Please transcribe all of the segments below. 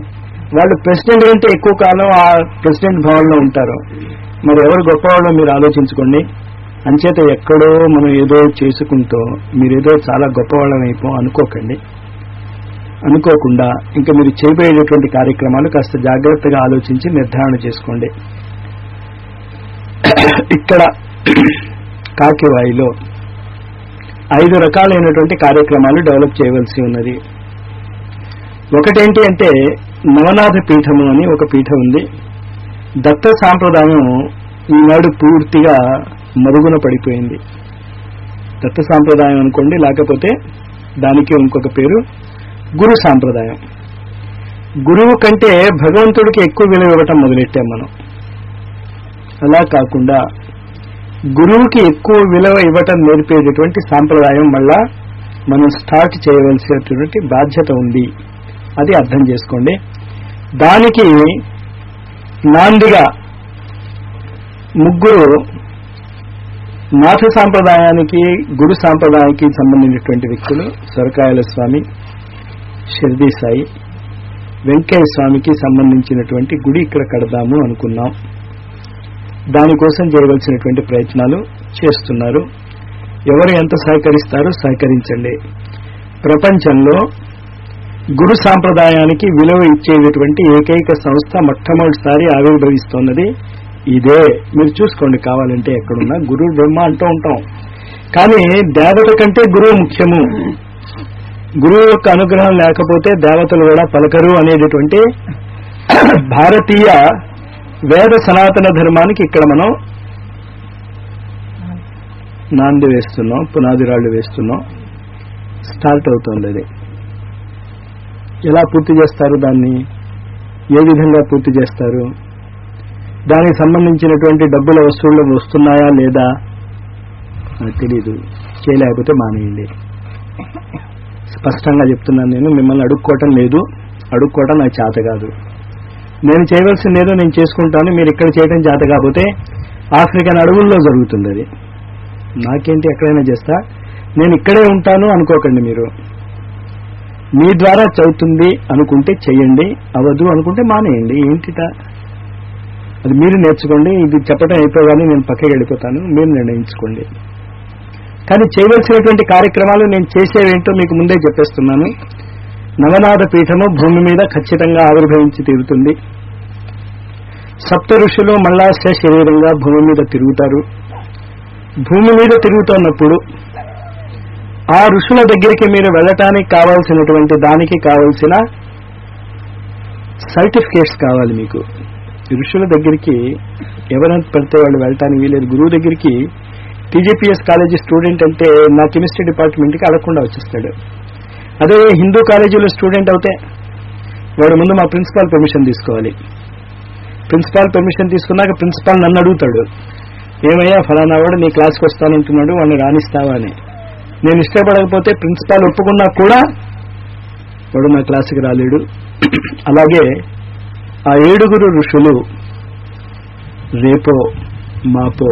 వాళ్ళు ప్రెసిడెంట్ కంటే ఎక్కువ కాలం ఆ ప్రెసిడెంట్ భవన్లో ఉంటారు మరి ఎవరు గొప్పవాళ్ళో మీరు ఆలోచించుకోండి అంచేత ఎక్కడో మనం ఏదో చేసుకుంటూ మీరేదో చాలా గొప్పవాళ్ళం అయిపో అనుకోకండి అనుకోకుండా ఇంకా మీరు చేయబోయేటటువంటి కార్యక్రమాలు కాస్త జాగ్రత్తగా ఆలోచించి నిర్ధారణ చేసుకోండి ఇక్కడ కాకివాయిలో ఐదు రకాలైనటువంటి కార్యక్రమాలు డెవలప్ చేయవలసి ఉన్నది ఒకటేంటి అంటే నవనాథ పీఠము అని ఒక పీఠం ఉంది దత్త సాంప్రదాయం ఈనాడు పూర్తిగా మరుగున పడిపోయింది దత్త సాంప్రదాయం అనుకోండి లేకపోతే దానికి ఇంకొక పేరు గురు సాంప్రదాయం గురువు కంటే భగవంతుడికి ఎక్కువ విలువ ఇవ్వటం మొదలెట్టాం మనం అలా కాకుండా గురువుకి ఎక్కువ విలువ ఇవ్వటం నేర్పేటటువంటి సాంప్రదాయం మళ్ళా మనం స్టార్ట్ చేయవలసినటువంటి బాధ్యత ఉంది అది అర్థం చేసుకోండి దానికి నాందిగా ముగ్గురు నాథ సాంప్రదాయానికి గురు సాంప్రదాయానికి సంబంధించినటువంటి వ్యక్తులు సొరకాయల స్వామి షిర్దీ సాయి వెంకయ్య స్వామికి సంబంధించినటువంటి గుడి ఇక్కడ కడదాము అనుకున్నాం దానికోసం చేయవలసినటువంటి ప్రయత్నాలు చేస్తున్నారు ఎవరు ఎంత సహకరిస్తారో సహకరించండి ప్రపంచంలో గురు సాంప్రదాయానికి విలువ ఇచ్చేటటువంటి ఏకైక సంస్థ మొట్టమొదటిసారి ఆవిర్భవిస్తున్నది ఇదే మీరు చూసుకోండి కావాలంటే ఎక్కడున్నా గురువు బ్రహ్మ అంటూ ఉంటాం కానీ దేవత కంటే గురువు ముఖ్యము గురువు యొక్క అనుగ్రహం లేకపోతే దేవతలు కూడా పలకరు అనేటటువంటి భారతీయ వేద సనాతన ధర్మానికి ఇక్కడ మనం నాంది వేస్తున్నాం పునాది రాళ్లు వేస్తున్నాం స్టార్ట్ అవుతుంది అది ఎలా పూర్తి చేస్తారు దాన్ని ఏ విధంగా పూర్తి చేస్తారు దానికి సంబంధించినటువంటి డబ్బుల వస్తువులు వస్తున్నాయా లేదా నాకు తెలీదు చేయలేకపోతే మానేయండి స్పష్టంగా చెప్తున్నాను నేను మిమ్మల్ని అడుక్కోవటం లేదు అడుక్కోవటం నాకు చేత కాదు నేను చేయవలసింది ఏదో నేను చేసుకుంటాను మీరు ఇక్కడ చేయడం చేత కాకపోతే ఆఫ్రికన్ అడవుల్లో జరుగుతుంది అది నాకేంటి ఎక్కడైనా చేస్తా నేను ఇక్కడే ఉంటాను అనుకోకండి మీరు మీ ద్వారా చదువుతుంది అనుకుంటే చెయ్యండి అవదు అనుకుంటే మానేయండి ఏంటిట అది మీరు నేర్చుకోండి ఇది చెప్పడం అయిపోగానే నేను పక్కకి వెళ్ళిపోతాను మీరు నిర్ణయించుకోండి కానీ చేయవలసినటువంటి కార్యక్రమాలు నేను చేసేవేంటో మీకు ముందే చెప్పేస్తున్నాను నవనాథ పీఠము భూమి మీద ఖచ్చితంగా ఆవిర్భవించి తీరుతుంది సప్త ఋషులు మళ్ళా శరీరంగా భూమి మీద తిరుగుతారు భూమి మీద తిరుగుతున్నప్పుడు ఆ ఋషుల దగ్గరికి మీరు వెళ్ళటానికి కావాల్సినటువంటి దానికి కావలసిన సర్టిఫికేట్స్ కావాలి మీకు ఋషుల దగ్గరికి ఎవరైనా పడితే వాళ్ళు వెళ్ళటానికి వీలేదు గురువు దగ్గరికి టీజీపీఎస్ కాలేజీ స్టూడెంట్ అంటే నా కెమిస్ట్రీ డిపార్ట్మెంట్కి అడగకుండా వచ్చేస్తాడు అదే హిందూ కాలేజీలో స్టూడెంట్ అవుతే వాడు ముందు మా ప్రిన్సిపాల్ పర్మిషన్ తీసుకోవాలి ప్రిన్సిపాల్ పర్మిషన్ తీసుకున్నాక ప్రిన్సిపాల్ నన్ను అడుగుతాడు ఏమయ్యా ఫలానా వాడు నీ క్లాస్కి వస్తానంటున్నాడు వాడిని రాణిస్తావా అని నేను ఇష్టపడకపోతే ప్రిన్సిపాల్ ఒప్పుకున్నా కూడా వాడు నా క్లాసుకి రాలేడు అలాగే ఆ ఏడుగురు ఋషులు రేపో మాపో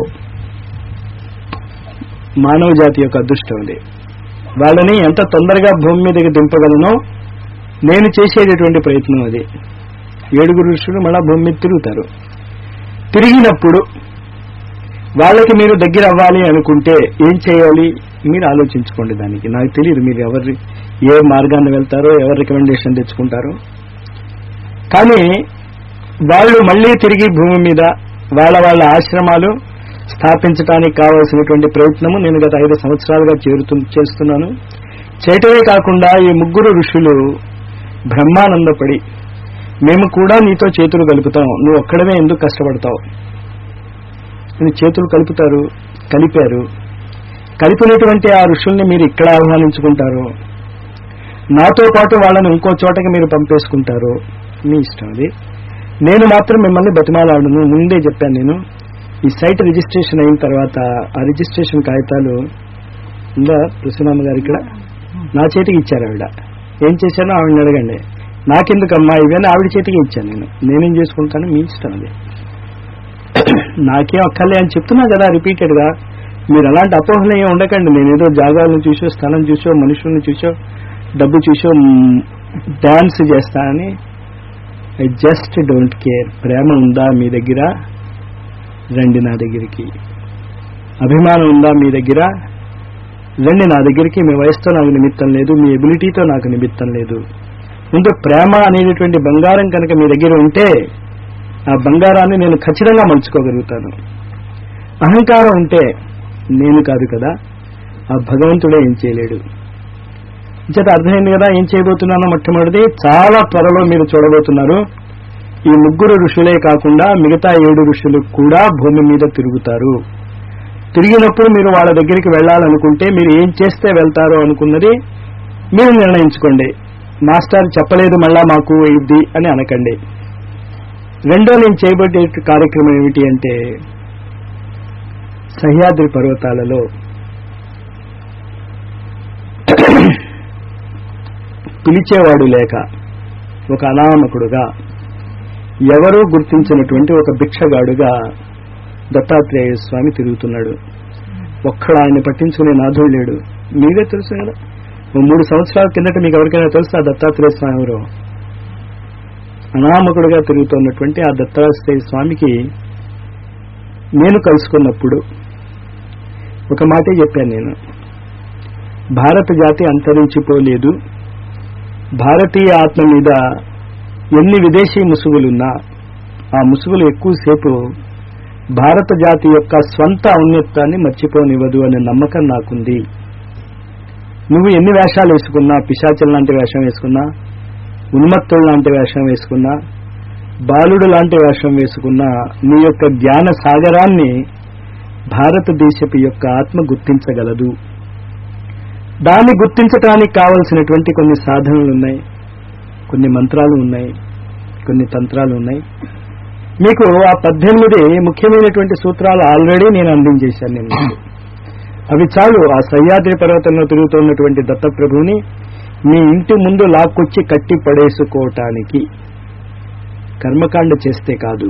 మానవ జాతి యొక్క అదృష్టం అది వాళ్ళని ఎంత తొందరగా భూమి మీదకి దింపగలనో నేను చేసేటటువంటి ప్రయత్నం అది ఏడుగురు ఋషులు మళ్ళా భూమి మీద తిరుగుతారు తిరిగినప్పుడు వాళ్ళకి మీరు దగ్గర అవ్వాలి అనుకుంటే ఏం చేయాలి మీరు ఆలోచించుకోండి దానికి నాకు తెలియదు మీరు ఎవరి ఏ మార్గాన్ని వెళ్తారో ఎవరి రికమెండేషన్ తెచ్చుకుంటారో కానీ వాళ్ళు మళ్ళీ తిరిగి భూమి మీద వాళ్ళ వాళ్ళ ఆశ్రమాలు స్థాపించడానికి కావలసినటువంటి ప్రయత్నము నేను గత ఐదు సంవత్సరాలుగా చేరుతు చేస్తున్నాను చేయటమే కాకుండా ఈ ముగ్గురు ఋషులు బ్రహ్మానందపడి మేము కూడా నీతో చేతులు కలుపుతాం నువ్వు ఒక్కడమే ఎందుకు కష్టపడతావు అని చేతులు కలుపుతారు కలిపారు కలిపినటువంటి ఆ ఋషుల్ని మీరు ఇక్కడ ఆహ్వానించుకుంటారు నాతో పాటు వాళ్ళని ఇంకో చోటకి మీరు పంపేసుకుంటారు మీ ఇష్టం అది నేను మాత్రం మిమ్మల్ని బతిమాలాడును ముందే చెప్పాను నేను ఈ సైట్ రిజిస్ట్రేషన్ అయిన తర్వాత ఆ రిజిస్ట్రేషన్ కాగితాలు ఉందా తులసిమామ గారు ఇక్కడ నా చేతికి ఇచ్చారు ఆవిడ ఏం చేశానో ఆవిడని అడగండి నాకెందుకమ్మా ఇవన్నీ ఆవిడ చేతికి ఇచ్చాను నేను నేనేం చేసుకుంటాను మీ ఇష్టం అది నాకేం అక్కర్లే అని చెప్తున్నా కదా రిపీటెడ్ గా మీరు అలాంటి అపోహలు ఏం ఉండకండి నేను ఏదో జాగాలను చూసో స్థలం చూసో మనుషుల్ని చూసో డబ్బు చూసో డాన్స్ చేస్తానని ఐ జస్ట్ డోంట్ కేర్ ప్రేమ ఉందా మీ దగ్గర రండి నా దగ్గరికి అభిమానం ఉందా మీ దగ్గర రండి నా దగ్గరికి మీ వయసుతో నాకు నిమిత్తం లేదు మీ ఎబిలిటీతో నాకు నిమిత్తం లేదు ముందు ప్రేమ అనేటటువంటి బంగారం కనుక మీ దగ్గర ఉంటే ఆ బంగారాన్ని నేను ఖచ్చితంగా మలుచుకోగలుగుతాను అహంకారం ఉంటే నేను కాదు కదా ఆ భగవంతుడే ఏం చేయలేడు చేత అర్థమైంది కదా ఏం చేయబోతున్నానో మొట్టమొదటిది చాలా త్వరలో మీరు చూడబోతున్నారు ఈ ముగ్గురు ఋషులే కాకుండా మిగతా ఏడు ఋషులు కూడా భూమి మీద తిరుగుతారు తిరిగినప్పుడు మీరు వాళ్ళ దగ్గరికి వెళ్ళాలనుకుంటే మీరు ఏం చేస్తే వెళ్తారో అనుకున్నది మీరు నిర్ణయించుకోండి మాస్టర్ చెప్పలేదు మళ్ళా మాకు ఇది అని అనకండి రెండో నేను చేయబడే కార్యక్రమం ఏమిటి అంటే సహ్యాద్రి పర్వతాలలో పిలిచేవాడు లేక ఒక అనామకుడుగా ఎవరూ గుర్తించినటువంటి ఒక భిక్షగాడుగా దత్తాత్రేయ స్వామి తిరుగుతున్నాడు ఒక్కడ ఆయన పట్టించుకునే నాథుడు లేడు మీరే తెలుసు కదా ఓ మూడు సంవత్సరాల కిందట మీకు ఎవరికైనా తెలుసా దత్తాత్రేయ స్వామి ఎవరు అనామకుడుగా తిరుగుతున్నటువంటి ఆ దత్తాత్రేయ స్వామికి నేను కలుసుకున్నప్పుడు ఒక మాటే చెప్పాను నేను భారత జాతి అంతరించిపోలేదు భారతీయ ఆత్మ మీద ఎన్ని విదేశీ ముసుగులున్నా ఆ ముసుగులు ఎక్కువసేపు భారత జాతి యొక్క స్వంత ఔన్నత్యాన్ని మర్చిపోనివ్వదు అనే నమ్మకం నాకుంది నువ్వు ఎన్ని వేషాలు వేసుకున్నా పిశాచం లాంటి వేషం వేసుకున్నా ఉన్మత్తుడు లాంటి వేషం వేసుకున్నా బాలుడు లాంటి వేషం వేసుకున్నా నీ యొక్క జ్ఞాన సాగరాన్ని భారతదేశపు యొక్క ఆత్మ గుర్తించగలదు దాన్ని గుర్తించటానికి కావలసినటువంటి కొన్ని సాధనలు ఉన్నాయి కొన్ని మంత్రాలు ఉన్నాయి కొన్ని తంత్రాలు ఉన్నాయి మీకు ఆ పద్దెనిమిది ముఖ్యమైనటువంటి సూత్రాలు ఆల్రెడీ నేను అందించేశాను నేను మీకు. అవి చాలు ఆ సహ్యాద్రి పర్వతంలో తిరుగుతున్నటువంటి దత్తప్రభుని మీ ఇంటి ముందు లాక్కొచ్చి కట్టి పడేసుకోవటానికి కర్మకాండ చేస్తే కాదు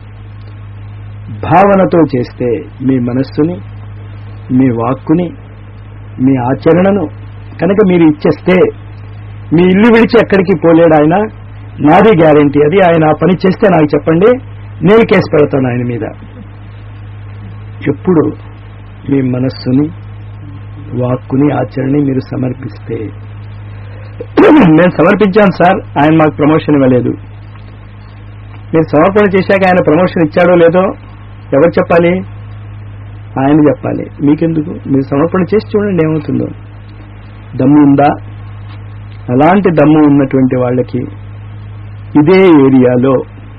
భావనతో చేస్తే మీ మనస్సుని మీ వాక్కుని మీ ఆచరణను కనుక మీరు ఇచ్చేస్తే మీ ఇల్లు విడిచి ఎక్కడికి పోలేడు ఆయన నాది గ్యారంటీ అది ఆయన ఆ పని చేస్తే నాకు చెప్పండి నేను కేసు పెడతాను ఆయన మీద ఎప్పుడు మీ మనస్సుని వాక్కుని ఆచరణని మీరు సమర్పిస్తే నేను సమర్పించాను సార్ ఆయన మాకు ప్రమోషన్ ఇవ్వలేదు మీరు సమర్పణ చేశాక ఆయన ప్రమోషన్ ఇచ్చాడో లేదో ఎవరు చెప్పాలి ఆయన చెప్పాలి మీకెందుకు మీరు సమర్పణ చేసి చూడండి ఏమవుతుందో దమ్ము ఉందా అలాంటి దమ్ము ఉన్నటువంటి వాళ్ళకి ఇదే ఏరియాలో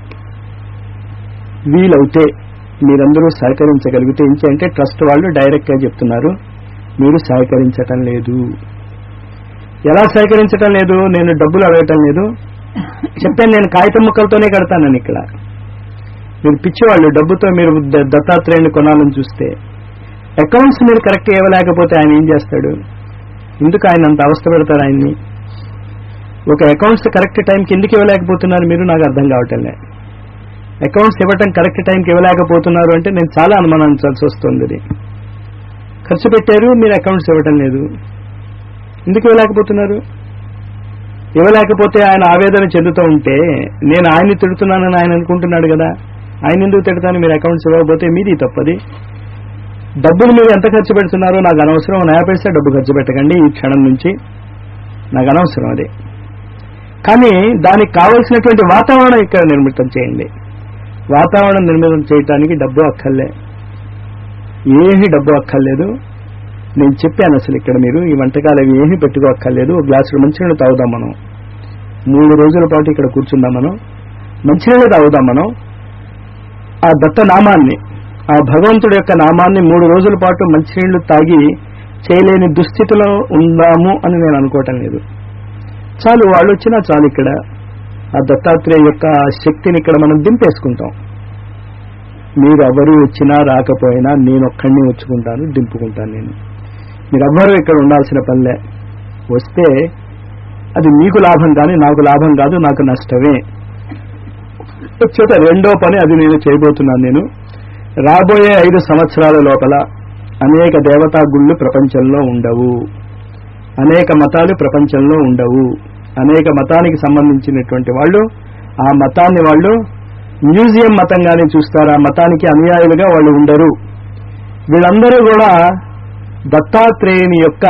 వీలవుతే మీరందరూ సహకరించగలిగితే ఏంటి అంటే ట్రస్ట్ వాళ్ళు డైరెక్ట్ గా చెప్తున్నారు మీరు సహకరించటం లేదు ఎలా సహకరించటం లేదు నేను డబ్బులు అడగటం లేదు చెప్పాను నేను కాగితం ముక్కలతోనే కడతానని ఇక్కడ మీరు పిచ్చివాళ్ళు డబ్బుతో మీరు ద- దత్తాత్రేయుని కొనాలని చూస్తే అకౌంట్స్ మీరు కరెక్ట్ ఇవ్వలేకపోతే ఆయన ఏం చేస్తాడు ఎందుకు ఆయన అంత అవస్థ పెడతారు ఆయన్ని ఒక అకౌంట్స్ కరెక్ట్ టైంకి ఎందుకు ఇవ్వలేకపోతున్నారు మీరు నాకు అర్థం కావటంలే అకౌంట్స్ ఇవ్వటం కరెక్ట్ టైంకి ఇవ్వలేకపోతున్నారు అంటే నేను చాలా అనుమానించాల్సి వస్తుంది ఇది ఖర్చు పెట్టారు మీరు అకౌంట్స్ ఇవ్వటం లేదు ఎందుకు ఇవ్వలేకపోతున్నారు ఇవ్వలేకపోతే ఆయన ఆవేదన చెందుతూ ఉంటే నేను ఆయన్ని తిడుతున్నానని ఆయన అనుకుంటున్నాడు కదా ఆయన ఎందుకు తిడతాను మీరు అకౌంట్స్ ఇవ్వకపోతే మీది తప్పది డబ్బులు మీరు ఎంత ఖర్చు పెడుతున్నారో నాకు అనవసరం నయా పైసా డబ్బు ఖర్చు పెట్టకండి ఈ క్షణం నుంచి నాకు అనవసరం అది కానీ దానికి కావలసినటువంటి వాతావరణం ఇక్కడ నిర్మితం చేయండి వాతావరణం నిర్మితం చేయటానికి డబ్బు అక్కర్లే ఏమీ డబ్బు అక్కర్లేదు నేను చెప్పాను అసలు ఇక్కడ మీరు ఈ వంటకాలు అవి ఏమీ పెట్టుకోక్కర్లేదు ఒక గ్లాసులు మంచినీళ్ళు తాగుదాం మనం మూడు రోజుల పాటు ఇక్కడ కూర్చుందాం మనం మంచినీళ్ళు తాగుదాం మనం ఆ దత్త నామాన్ని ఆ భగవంతుడి యొక్క నామాన్ని మూడు రోజుల పాటు మంచినీళ్లు తాగి చేయలేని దుస్థితిలో ఉందాము అని నేను అనుకోవటం లేదు చాలు వాళ్ళు వచ్చినా చాలు ఇక్కడ ఆ దత్తాత్రేయ యొక్క శక్తిని ఇక్కడ మనం దింపేసుకుంటాం మీరు ఎవరు వచ్చినా రాకపోయినా నేను ఒక్కడిని వచ్చుకుంటాను దింపుకుంటాను నేను మీరెవ్వరూ ఇక్కడ ఉండాల్సిన పనిలే వస్తే అది మీకు లాభం కానీ నాకు లాభం కాదు నాకు నష్టమే వచ్చేట రెండో పని అది నేను చేయబోతున్నాను నేను రాబోయే ఐదు సంవత్సరాల లోపల అనేక దేవతా గుళ్ళు ప్రపంచంలో ఉండవు అనేక మతాలు ప్రపంచంలో ఉండవు అనేక మతానికి సంబంధించినటువంటి వాళ్ళు ఆ మతాన్ని వాళ్ళు మ్యూజియం మతంగానే చూస్తారు ఆ మతానికి అనుయాయులుగా వాళ్ళు ఉండరు వీళ్ళందరూ కూడా దత్తాత్రేయుని యొక్క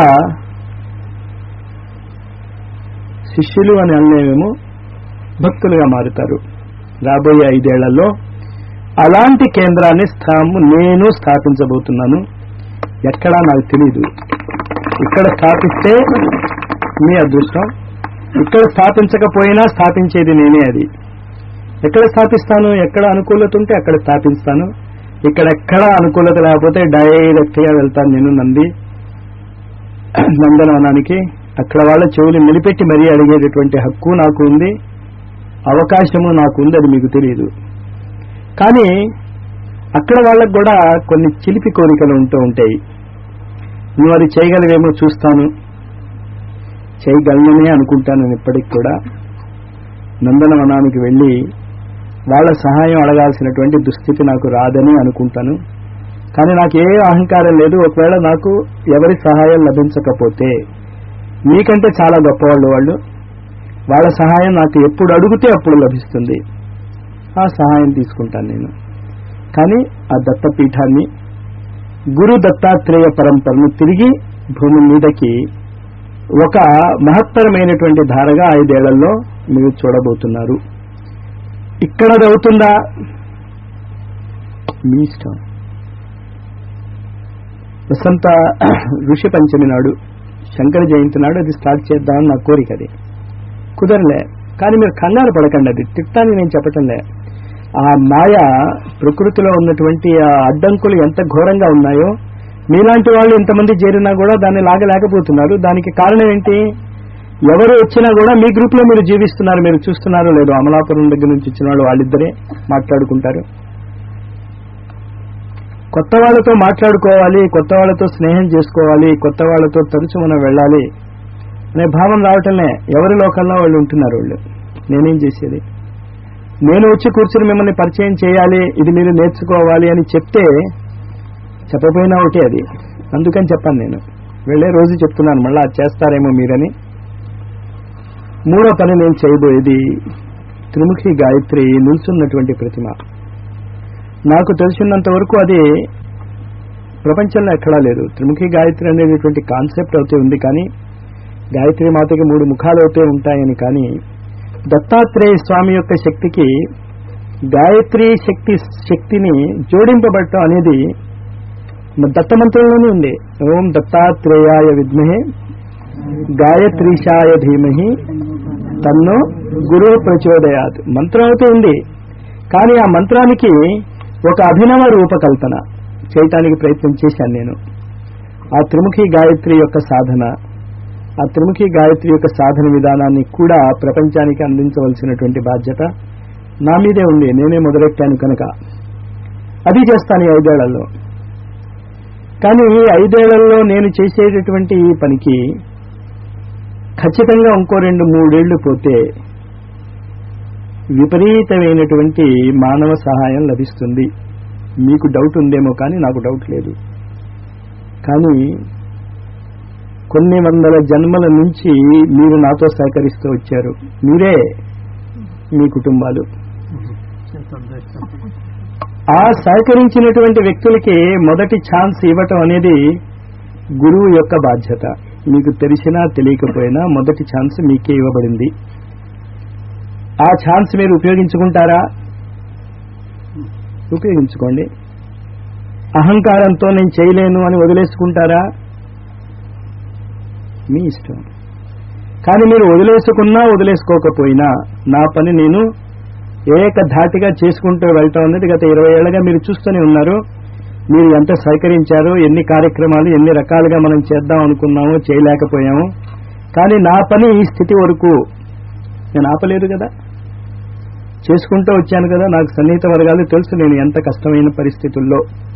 శిష్యులు అని అనలేమేమో భక్తులుగా మారుతారు రాబోయే ఐదేళ్లలో అలాంటి కేంద్రాన్ని స్థాము నేను స్థాపించబోతున్నాను ఎక్కడా నాకు తెలియదు ఇక్కడ స్థాపిస్తే మీ అదృష్టం ఇక్కడ స్థాపించకపోయినా స్థాపించేది నేనే అది ఎక్కడ స్థాపిస్తాను ఎక్కడ అనుకూలత ఉంటే అక్కడ స్థాపిస్తాను ఇక్కడ ఎక్కడ అనుకూలత లేకపోతే డైరెక్ట్ గా వెళ్తాను నేను నంది నందనవనానికి అక్కడ వాళ్ళ చెవులు నిలిపెట్టి మరీ అడిగేటటువంటి హక్కు నాకు ఉంది అవకాశము నాకు ఉంది అది మీకు తెలియదు కానీ అక్కడ వాళ్ళకు కూడా కొన్ని చిలిపి కోరికలు ఉంటూ ఉంటాయి నువ్వు అది చేయగలవేమో చూస్తాను చేయగలననే అనుకుంటాను నేను ఇప్పటికి కూడా నందనవనానికి వెళ్ళి వాళ్ళ సహాయం అడగాల్సినటువంటి దుస్థితి నాకు రాదని అనుకుంటాను కానీ నాకు ఏ అహంకారం లేదు ఒకవేళ నాకు ఎవరి సహాయం లభించకపోతే మీకంటే చాలా గొప్పవాళ్ళు వాళ్ళు వాళ్ళ సహాయం నాకు ఎప్పుడు అడిగితే అప్పుడు లభిస్తుంది ఆ సహాయం తీసుకుంటాను నేను కానీ ఆ దత్తపీఠాన్ని గురు దత్తాత్రేయ పరంపరను తిరిగి భూమి మీదకి ఒక మహత్తరమైనటువంటి ధారగా ఐదేళ్లలో మీరు చూడబోతున్నారు ఇక్కడ అది అవుతుందా మీ ఇష్టం వసంత ఋషి పంచమి నాడు శంకర జయంతి నాడు అది స్టార్ట్ చేద్దామని నా కోరిక అది కుదరలే కానీ మీరు కంగారు పడకండి అది తిట్టాన్ని నేను చెప్పటంలే ఆ మాయ ప్రకృతిలో ఉన్నటువంటి ఆ అడ్డంకులు ఎంత ఘోరంగా ఉన్నాయో మీలాంటి వాళ్ళు ఇంతమంది చేరినా కూడా దాన్ని లాగలేకపోతున్నారు దానికి కారణం ఏంటి ఎవరు వచ్చినా కూడా మీ గ్రూప్ లో మీరు జీవిస్తున్నారు మీరు చూస్తున్నారో లేదో అమలాపురం దగ్గర నుంచి వచ్చిన వాళ్ళు వాళ్ళిద్దరే మాట్లాడుకుంటారు కొత్త వాళ్ళతో మాట్లాడుకోవాలి కొత్త వాళ్ళతో స్నేహం చేసుకోవాలి కొత్త వాళ్ళతో తరచు మనం వెళ్ళాలి అనే భావం రావటంలే ఎవరి లోకంలో వాళ్ళు ఉంటున్నారు వాళ్ళు నేనేం చేసేది నేను వచ్చి కూర్చుని మిమ్మల్ని పరిచయం చేయాలి ఇది మీరు నేర్చుకోవాలి అని చెప్తే చెప్పపోయినా ఒకటే అది అందుకని చెప్పాను నేను వెళ్ళే రోజు చెప్తున్నాను మళ్ళీ అది చేస్తారేమో మీరని మూడో పని నేను చేయబోయేది త్రిముఖి గాయత్రి నిల్చున్నటువంటి ప్రతిమ నాకు తెలిసినంత వరకు అది ప్రపంచంలో ఎక్కడా లేదు త్రిముఖి గాయత్రి అనేటువంటి కాన్సెప్ట్ అయితే ఉంది కానీ గాయత్రి మాతకి మూడు ముఖాలు అయితే ఉంటాయని కానీ దత్తాత్రేయ స్వామి యొక్క శక్తికి గాయత్రి శక్తి శక్తిని జోడింపబడటం అనేది దత్తమంత్రంలోనే ఉంది ఓం దత్తాత్రేయాయ విద్మహే గాయత్రీశాయ ధీమహి తన్ను గురు ప్రచోదయాత్ మంత్రం అయితే ఉంది కానీ ఆ మంత్రానికి ఒక అభినవ రూపకల్పన చేయటానికి ప్రయత్నం చేశాను నేను ఆ త్రిముఖి గాయత్రి యొక్క సాధన ఆ త్రిముఖి గాయత్రి యొక్క సాధన విధానాన్ని కూడా ప్రపంచానికి అందించవలసినటువంటి బాధ్యత నా మీదే ఉంది నేనే మొదలెట్టాను కనుక అది చేస్తాను ఈ ఐదేళ్లలో కానీ ఈ ఐదేళ్లలో నేను చేసేటటువంటి ఈ పనికి ఖచ్చితంగా ఇంకో రెండు మూడేళ్లు పోతే విపరీతమైనటువంటి మానవ సహాయం లభిస్తుంది మీకు డౌట్ ఉందేమో కానీ నాకు డౌట్ లేదు కానీ కొన్ని వందల జన్మల నుంచి మీరు నాతో సహకరిస్తూ వచ్చారు మీరే మీ కుటుంబాలు ఆ సహకరించినటువంటి వ్యక్తులకి మొదటి ఛాన్స్ ఇవ్వటం అనేది గురువు యొక్క బాధ్యత మీకు తెలిసినా తెలియకపోయినా మొదటి ఛాన్స్ మీకే ఇవ్వబడింది ఆ ఛాన్స్ మీరు ఉపయోగించుకుంటారా ఉపయోగించుకోండి అహంకారంతో నేను చేయలేను అని వదిలేసుకుంటారా మీ ఇష్టం కానీ మీరు వదిలేసుకున్నా వదిలేసుకోకపోయినా నా పని నేను ఏకధాటిగా చేసుకుంటూ వెళ్తాం అనేది గత ఇరవై ఏళ్ళగా మీరు చూస్తూనే ఉన్నారు మీరు ఎంత సహకరించారో ఎన్ని కార్యక్రమాలు ఎన్ని రకాలుగా మనం చేద్దాం అనుకున్నామో చేయలేకపోయాము కానీ నా పని ఈ స్థితి వరకు నేను ఆపలేదు కదా చేసుకుంటూ వచ్చాను కదా నాకు సన్నిహిత వర్గాలు తెలుసు నేను ఎంత కష్టమైన పరిస్థితుల్లో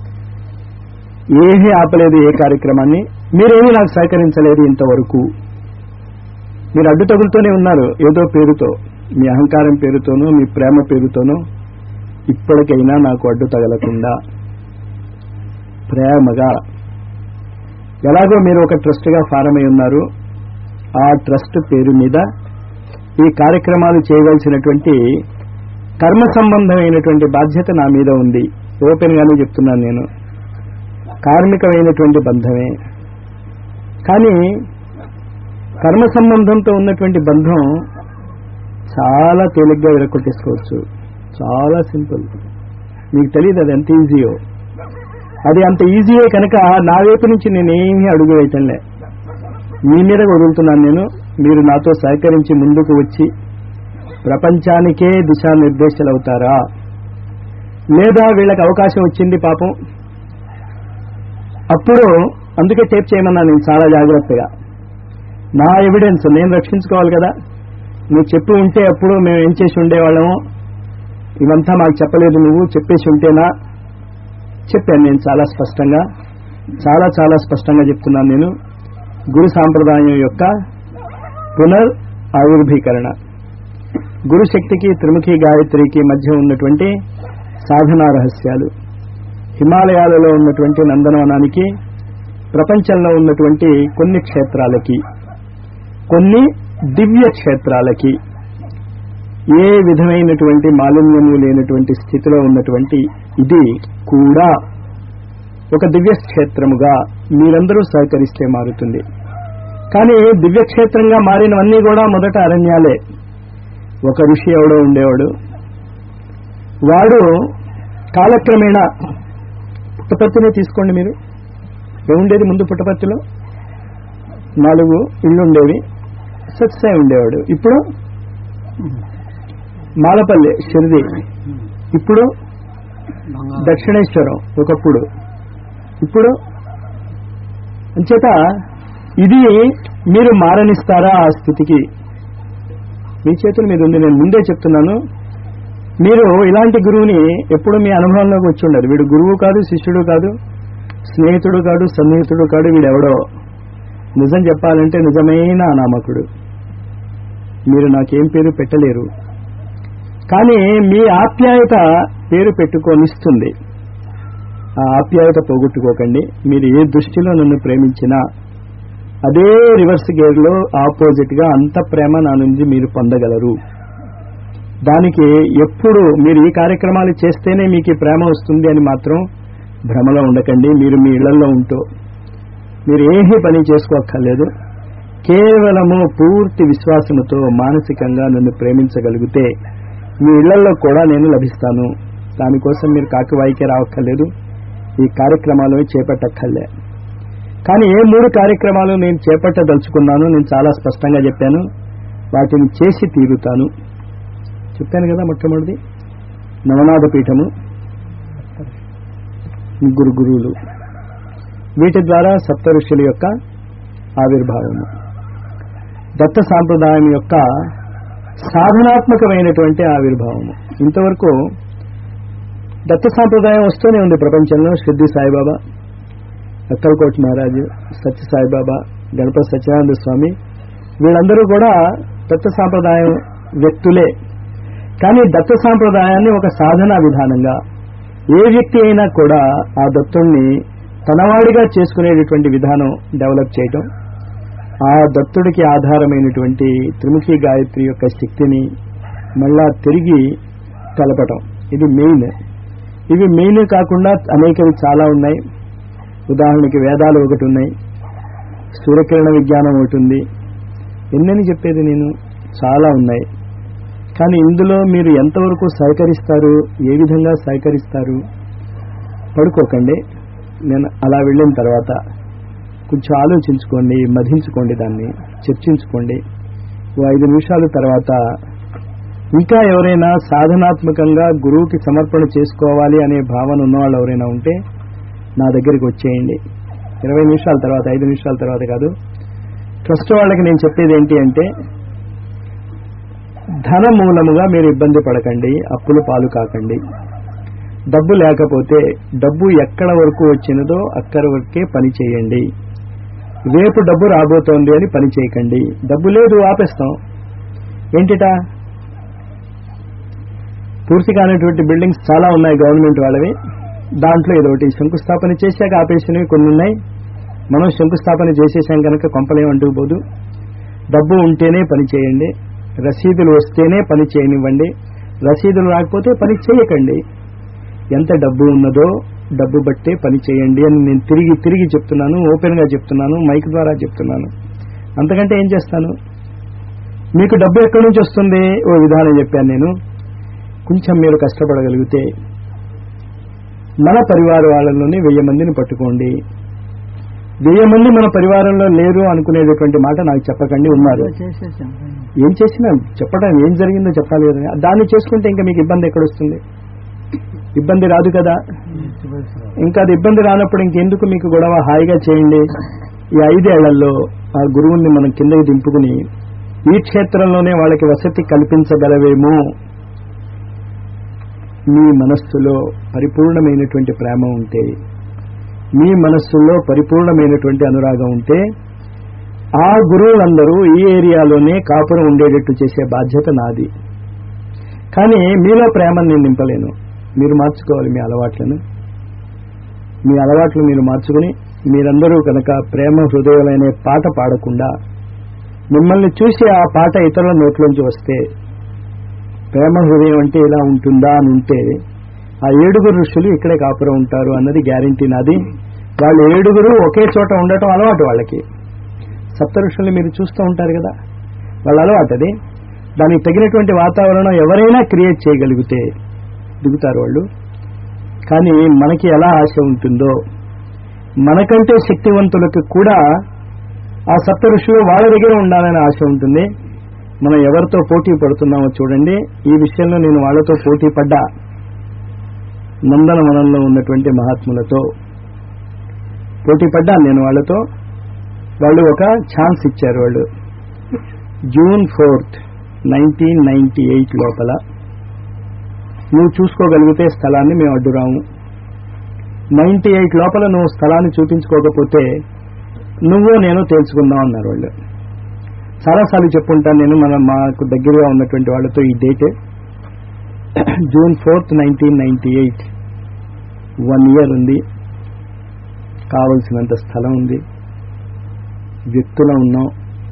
ఏమీ ఆపలేదు ఏ కార్యక్రమాన్ని మీరేమీ నాకు సహకరించలేదు ఇంతవరకు మీరు అడ్డు తగులుతూనే ఉన్నారు ఏదో పేరుతో మీ అహంకారం పేరుతోనో మీ ప్రేమ పేరుతోనో ఇప్పటికైనా నాకు అడ్డు తగలకుండా ప్రేమగా ఎలాగో మీరు ఒక ట్రస్ట్గా ఫారం అయి ఉన్నారు ఆ ట్రస్ట్ పేరు మీద ఈ కార్యక్రమాలు చేయవలసినటువంటి కర్మ సంబంధమైనటువంటి బాధ్యత నా మీద ఉంది ఓపెన్ గానే చెప్తున్నాను నేను కార్మికమైనటువంటి బంధమే కానీ కర్మ సంబంధంతో ఉన్నటువంటి బంధం చాలా తేలిగ్గా విరక్కొట్టేసుకోవచ్చు చాలా సింపుల్ మీకు తెలియదు అది ఎంత ఈజీయో అది అంత ఈజీయే కనుక నా వైపు నుంచి నేనేమీ అడుగు వేయటంలే మీ మీద వదులుతున్నాను నేను మీరు నాతో సహకరించి ముందుకు వచ్చి ప్రపంచానికే దిశానిర్దేశాలు అవుతారా లేదా వీళ్ళకి అవకాశం వచ్చింది పాపం అప్పుడు అందుకే టేప్ చేయమన్నా నేను చాలా జాగ్రత్తగా నా ఎవిడెన్స్ నేను రక్షించుకోవాలి కదా నువ్వు చెప్పి ఉంటే అప్పుడు మేము ఏం చేసి ఉండేవాళ్ళము ఇవంతా మాకు చెప్పలేదు నువ్వు చెప్పేసి ఉంటేనా చెప్పాను నేను చాలా స్పష్టంగా చాలా చాలా స్పష్టంగా చెప్తున్నాను నేను గురు సాంప్రదాయం యొక్క పునర్ ఆవిర్భీకరణ గురు శక్తికి త్రిముఖి గాయత్రికి మధ్య ఉన్నటువంటి సాధనా రహస్యాలు హిమాలయాలలో ఉన్నటువంటి నందనవనానికి ప్రపంచంలో ఉన్నటువంటి కొన్ని క్షేత్రాలకి కొన్ని దివ్య క్షేత్రాలకి ఏ విధమైనటువంటి మాలిన్యము లేనటువంటి స్థితిలో ఉన్నటువంటి ఇది కూడా ఒక దివ్య క్షేత్రముగా మీరందరూ సహకరిస్తే మారుతుంది కానీ దివ్యక్షేత్రంగా మారినవన్నీ కూడా మొదట అరణ్యాలే ఒక ఋషి ఎవడో ఉండేవాడు వాడు కాలక్రమేణా పుట్టపర్తినే తీసుకోండి మీరు ఏముండేది ముందు పుట్టపర్తిలో నాలుగు ఇళ్ళు ఉండేవి సత్సాయి ఉండేవాడు ఇప్పుడు మాలపల్లి షిరిడి ఇప్పుడు దక్షిణేశ్వరం ఒకప్పుడు ఇప్పుడు అంచేత ఇది మీరు మారనిస్తారా ఆ స్థితికి మీ చేతుల మీద ఉంది నేను ముందే చెప్తున్నాను మీరు ఇలాంటి గురువుని ఎప్పుడు మీ అనుభవంలోకి వచ్చి ఉండరు వీడు గురువు కాదు శిష్యుడు కాదు స్నేహితుడు కాదు సన్నిహితుడు కాదు వీడెవడో నిజం చెప్పాలంటే నిజమైన అనామకుడు మీరు నాకేం పేరు పెట్టలేరు కానీ మీ ఆప్యాయత పేరు పెట్టుకొనిస్తుంది ఆ ఆప్యాయత పోగొట్టుకోకండి మీరు ఏ దృష్టిలో నన్ను ప్రేమించినా అదే రివర్స్ గేర్ లో ఆపోజిట్ గా అంత ప్రేమ నా నుంచి మీరు పొందగలరు దానికి ఎప్పుడు మీరు ఈ కార్యక్రమాలు చేస్తేనే మీకు ఈ ప్రేమ వస్తుంది అని మాత్రం భ్రమలో ఉండకండి మీరు మీ ఇళ్లలో ఉంటూ మీరు ఏమీ పని చేసుకోక్కర్లేదు కేవలము పూర్తి విశ్వాసముతో మానసికంగా నన్ను ప్రేమించగలిగితే మీ ఇళ్లలో కూడా నేను లభిస్తాను దానికోసం మీరు కాకివాయికే రావక్కర్లేదు ఈ కార్యక్రమాలు చేపట్టక్కర్లే కానీ ఏ మూడు కార్యక్రమాలు నేను చేపట్టదలుచుకున్నాను నేను చాలా స్పష్టంగా చెప్పాను వాటిని చేసి తీరుతాను చెప్పాను కదా మొట్టమొదటిది నవనాథ పీఠము ముగ్గురు గురువులు వీటి ద్వారా సప్త ఋషుల యొక్క ఆవిర్భావము దత్త సాంప్రదాయం యొక్క సాధనాత్మకమైనటువంటి ఆవిర్భావము ఇంతవరకు దత్త సాంప్రదాయం వస్తూనే ఉంది ప్రపంచంలో సిద్ధి సాయిబాబా అక్కలకోట మహారాజు సత్య సాయిబాబా గణపతి సత్యానంద స్వామి వీళ్ళందరూ కూడా దత్త సాంప్రదాయం వ్యక్తులే కానీ దత్త సాంప్రదాయాన్ని ఒక సాధనా విధానంగా ఏ వ్యక్తి అయినా కూడా ఆ దత్తుణ్ణి తనవాడిగా చేసుకునేటటువంటి విధానం డెవలప్ చేయటం ఆ దత్తుడికి ఆధారమైనటువంటి త్రిముఖి గాయత్రి యొక్క శక్తిని మళ్ళా తిరిగి కలపటం ఇది మెయిన్ ఇవి మెయిన్ కాకుండా అనేకవి చాలా ఉన్నాయి ఉదాహరణకి వేదాలు ఒకటి ఉన్నాయి సూర్యకిరణ విజ్ఞానం ఒకటి ఉంది ఎన్నని చెప్పేది నేను చాలా ఉన్నాయి కానీ ఇందులో మీరు ఎంతవరకు సహకరిస్తారు ఏ విధంగా సహకరిస్తారు పడుకోకండి నేను అలా వెళ్ళిన తర్వాత కొంచెం ఆలోచించుకోండి మధించుకోండి దాన్ని చర్చించుకోండి ఓ ఐదు నిమిషాల తర్వాత ఇంకా ఎవరైనా సాధనాత్మకంగా గురువుకి సమర్పణ చేసుకోవాలి అనే భావన ఉన్నవాళ్ళు ఎవరైనా ఉంటే నా దగ్గరికి వచ్చేయండి ఇరవై నిమిషాల తర్వాత ఐదు నిమిషాల తర్వాత కాదు ట్రస్ట్ వాళ్ళకి నేను చెప్పేది ఏంటి అంటే ధన మూలముగా మీరు ఇబ్బంది పడకండి అప్పులు పాలు కాకండి డబ్బు లేకపోతే డబ్బు ఎక్కడ వరకు వచ్చినదో అక్కడ వరకే పని చేయండి రేపు డబ్బు రాబోతోంది అని పని చేయకండి డబ్బు లేదు ఆపేస్తాం ఏంటిటా పూర్తి కానటువంటి బిల్డింగ్స్ చాలా ఉన్నాయి గవర్నమెంట్ వాళ్ళవి దాంట్లో ఏదో ఒకటి శంకుస్థాపన చేశాక ఆపేసినవి కొన్ని ఉన్నాయి మనం శంకుస్థాపన చేసేసాం కనుక కొంపలేం అంటుకుపోదు డబ్బు ఉంటేనే పని చేయండి రసీదులు వస్తేనే పని చేయనివ్వండి రసీదులు రాకపోతే పని చేయకండి ఎంత డబ్బు ఉన్నదో డబ్బు బట్టే పని చేయండి అని నేను తిరిగి తిరిగి చెప్తున్నాను ఓపెన్ గా చెప్తున్నాను మైక్ ద్వారా చెప్తున్నాను అంతకంటే ఏం చేస్తాను మీకు డబ్బు ఎక్కడి నుంచి వస్తుంది ఓ విధానం చెప్పాను నేను కొంచెం మీరు కష్టపడగలిగితే మన పరివార వాళ్ళలోనే వెయ్యి మందిని పట్టుకోండి వెయ్యి మంది మన పరివారంలో లేరు అనుకునేటటువంటి మాట నాకు చెప్పకండి ఉన్నారు చేసేసాం ఏం చేసినా చెప్పడం ఏం జరిగిందో చెప్పాలి కదా దాన్ని చేసుకుంటే ఇంకా మీకు ఇబ్బంది ఎక్కడొస్తుంది ఇబ్బంది రాదు కదా ఇంకా అది ఇబ్బంది రానప్పుడు ఇంకెందుకు మీకు గొడవ హాయిగా చేయండి ఈ ఐదేళ్లలో ఆ గురువుని మనం కిందకి దింపుకుని ఈ క్షేత్రంలోనే వాళ్ళకి వసతి కల్పించగలవేమో మీ మనస్సులో పరిపూర్ణమైనటువంటి ప్రేమ ఉంటే మీ మనస్సులో పరిపూర్ణమైనటువంటి అనురాగం ఉంటే ఆ గురువులందరూ ఈ ఏరియాలోనే కాపురం ఉండేటట్టు చేసే బాధ్యత నాది కానీ మీలో ప్రేమను నేను నింపలేను మీరు మార్చుకోవాలి మీ అలవాట్లను మీ అలవాట్లు మీరు మార్చుకుని మీరందరూ కనుక ప్రేమ హృదయాలనే పాట పాడకుండా మిమ్మల్ని చూసి ఆ పాట ఇతరుల నోట్లోంచి వస్తే ప్రేమ హృదయం అంటే ఇలా ఉంటుందా అని ఉంటే ఆ ఏడుగురు ఋషులు ఇక్కడే కాపురం ఉంటారు అన్నది గ్యారంటీ నాది వాళ్ళు ఏడుగురు ఒకే చోట ఉండటం అలవాటు వాళ్ళకి సప్త ఋషుల్ని మీరు చూస్తూ ఉంటారు కదా వాళ్ళ అలవాటు అది దానికి తగినటువంటి వాతావరణం ఎవరైనా క్రియేట్ చేయగలిగితే దిగుతారు వాళ్ళు కానీ మనకి ఎలా ఆశ ఉంటుందో మనకంటే శక్తివంతులకు కూడా ఆ సప్త ఋషులు వాళ్ళ దగ్గర ఉండాలని ఆశ ఉంటుంది మనం ఎవరితో పోటీ పడుతున్నామో చూడండి ఈ విషయంలో నేను వాళ్ళతో పోటీ పడ్డా నందనవనంలో ఉన్నటువంటి మహాత్ములతో పోటీ పడ్డా నేను వాళ్ళతో వాళ్ళు ఒక ఛాన్స్ ఇచ్చారు వాళ్ళు June fourth nineteen ninety eight లోపల నువ్వు చూసుకోగలిగితే స్థలాన్ని మేము అడ్డురాము నైన్టీ ఎయిట్ లోపల నువ్వు స్థలాన్ని చూపించుకోకపోతే నువ్వు నేను తేల్చుకుందాం అన్నారు వాళ్ళు చాలాసార్లు చెప్పుంటాను నేను మన మాకు దగ్గరగా ఉన్నటువంటి వాళ్ళతో ఈ date June fourth nineteen ninety eight one year ఉంది కావలసినంత స్థలం ఉంది వ్యక్తుల ఉన్నాం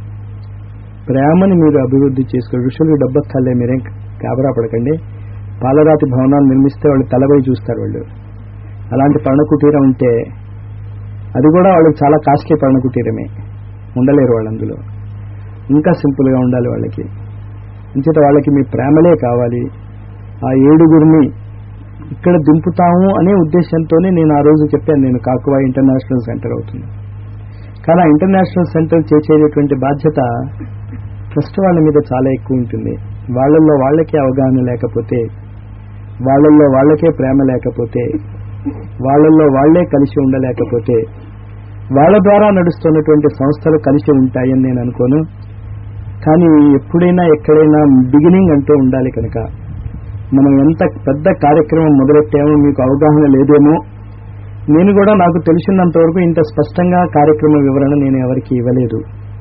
ప్రేమని మీరు అభివృద్ధి చేసుకో ఋషులు డబ్బస్థలే మీరేం కాబరా పడకండి పాలరాతి భవనాలు నిర్మిస్తే వాళ్ళు తలపై చూస్తారు వాళ్ళు అలాంటి పర్ణకుటీరం ఉంటే అది కూడా వాళ్ళకి చాలా కాస్ట్లీ పర్ణకుటీరమే ఉండలేరు వాళ్ళు అందులో ఇంకా సింపుల్గా ఉండాలి వాళ్ళకి ఇంచేత వాళ్ళకి మీ ప్రేమలే కావాలి ఆ ఏడుగురిని ఇక్కడ దింపుతాము అనే ఉద్దేశంతోనే నేను ఆ రోజు చెప్పాను నేను కాకువా ఇంటర్నేషనల్ సెంటర్ అవుతుంది కానీ ఆ ఇంటర్నేషనల్ సెంటర్ చేసేటటువంటి బాధ్యత ట్రస్ట్ వాళ్ళ మీద చాలా ఎక్కువ ఉంటుంది వాళ్ళల్లో వాళ్ళకే అవగాహన లేకపోతే వాళ్ళల్లో వాళ్ళకే ప్రేమ లేకపోతే వాళ్ళల్లో వాళ్లే కలిసి ఉండలేకపోతే వాళ్ళ ద్వారా నడుస్తున్నటువంటి సంస్థలు కలిసి ఉంటాయని నేను అనుకోను కానీ ఎప్పుడైనా ఎక్కడైనా బిగినింగ్ అంటూ ఉండాలి కనుక మనం ఎంత పెద్ద కార్యక్రమం మొదలెట్టామో మీకు అవగాహన లేదేమో నేను కూడా నాకు తెలిసినంత వరకు ఇంత స్పష్టంగా కార్యక్రమ వివరణ నేను ఎవరికి ఇవ్వలేదు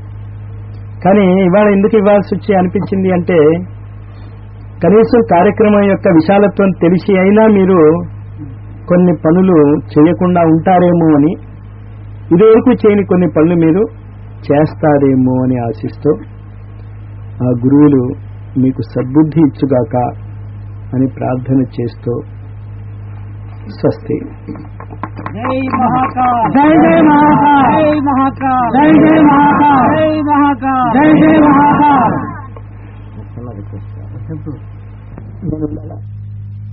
కానీ ఇవాళ ఎందుకు ఇవ్వాల్సి వచ్చి అనిపించింది అంటే కనీసం కార్యక్రమం యొక్క విశాలత్వం తెలిసి అయినా మీరు కొన్ని పనులు చేయకుండా ఉంటారేమో అని ఇదివరకు చేయని కొన్ని పనులు మీరు చేస్తారేమో అని ఆశిస్తూ ఆ గురువులు మీకు సద్బుద్ధి ఇచ్చుగాక అని ప్రార్థన చేస్తూ స్వస్తి జై మహాకాల్ జై జై మహాకాల్ జై మహాకాల్ జై జై మహాకాల్ జై మహాకాల్ జై జై మహాకాల్ చెప్పు నేను ఉండాలా?